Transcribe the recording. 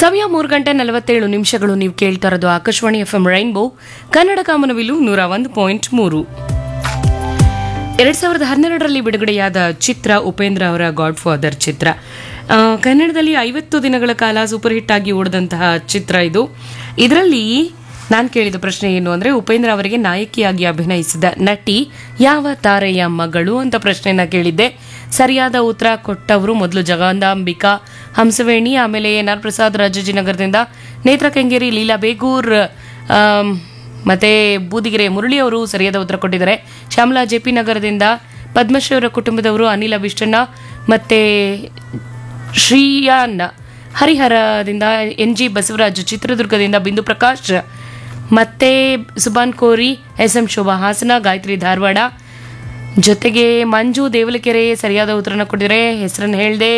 ಸಮಯ ಮೂರು ಗಂಟೆ ನಲವತ್ತೇಳು ನಿಮಿಷಗಳು ನೀವು ಕೇಳ್ತಾ ಇರೋದು Akashvani F M rainbow Kannada ಕಾಮನವಿಲು ನೂರ ಒಂದು ಪಾಯಿಂಟ್ ಮೂರು ಎರಡ್ ಸಾವಿರದ ಹನ್ನೆರಡರಲ್ಲಿ ಬಿಡುಗಡೆಯಾದ ಚಿತ್ರ ಉಪೇಂದ್ರ ಅವರ ಗಾಡ್ ಫಾದರ್ ಚಿತ್ರ ಆ, ಕನ್ನಡದಲ್ಲಿ ಐವತ್ತು ದಿನಗಳ ಕಾಲ ಸೂಪರ್ ಹಿಟ್ ಆಗಿ ಓಡಿದಂತಹ ಚಿತ್ರ ಇದು ಇದರಲ್ಲಿ ನಾನು ಕೇಳಿದ ಪ್ರಶ್ನೆ ಏನು ಅಂದ್ರೆ ಉಪೇಂದ್ರ ಅವರಿಗೆ ನಾಯಕಿಯಾಗಿ ಅಭಿನಯಿಸಿದ ನಟಿ ಯಾವ ತಾರೆಯ ಮಗಳು ಅಂತ ಪ್ರಶ್ನೆನ ಕೇಳಿದ್ದೆ ಸರಿಯಾದ ಉತ್ತರ ಕೊಟ್ಟವರು ಮೊದಲು ಜಗದಾಂಬಿಕಾ ಹಂಸವೇಣಿ ಆಮೇಲೆ ಎನ್ ಆರ್ ಪ್ರಸಾದ್ ರಾಜಾಜಿನಗರದಿಂದ ನೇತ್ರ ಕೆಂಗೇರಿ ಲೀಲಾ ಬೇಗೂರ್ ಆಮ್, ಮತ್ತೆ ಬೂದಿಗೆರೆ ಮುರಳಿ ಅವರು ಸರಿಯಾದ ಉತ್ತರ ಕೊಟ್ಟಿದ್ದಾರೆ ಶ್ಯಾಮಲಾ ಜೆ ಪಿ ನಗರದಿಂದ ಪದ್ಮಶ್ರೀ ಅವರ ಕುಟುಂಬದವರು ಅನಿಲ್ ಅಭಿಷ್ಟಣ್ಣ ಮತ್ತೆ ಶ್ರೀಯಾನ್ ಹರಿಹರದಿಂದ ಎನ್ ಜಿ ಬಸವರಾಜ್ ಚಿತ್ರದುರ್ಗದಿಂದ ಬಿಂದು ಪ್ರಕಾಶ್ ಮತ್ತೆ ಸುಬಾನ್ ಕೋರಿ ಎಸ್ ಎಂ ಶೋಭಾ ಹಾಸನ ಗಾಯತ್ರಿ ಧಾರವಾಡ ಜೊತೆಗೆ ಮಂಜು ದೇವಲಕೆರೆ ಸರಿಯಾದ ಉತ್ತರನ ಕೊಟ್ಟಿದ್ದಾರೆ ಹೆಸರನ್ನು ಹೇಳ್ದೆ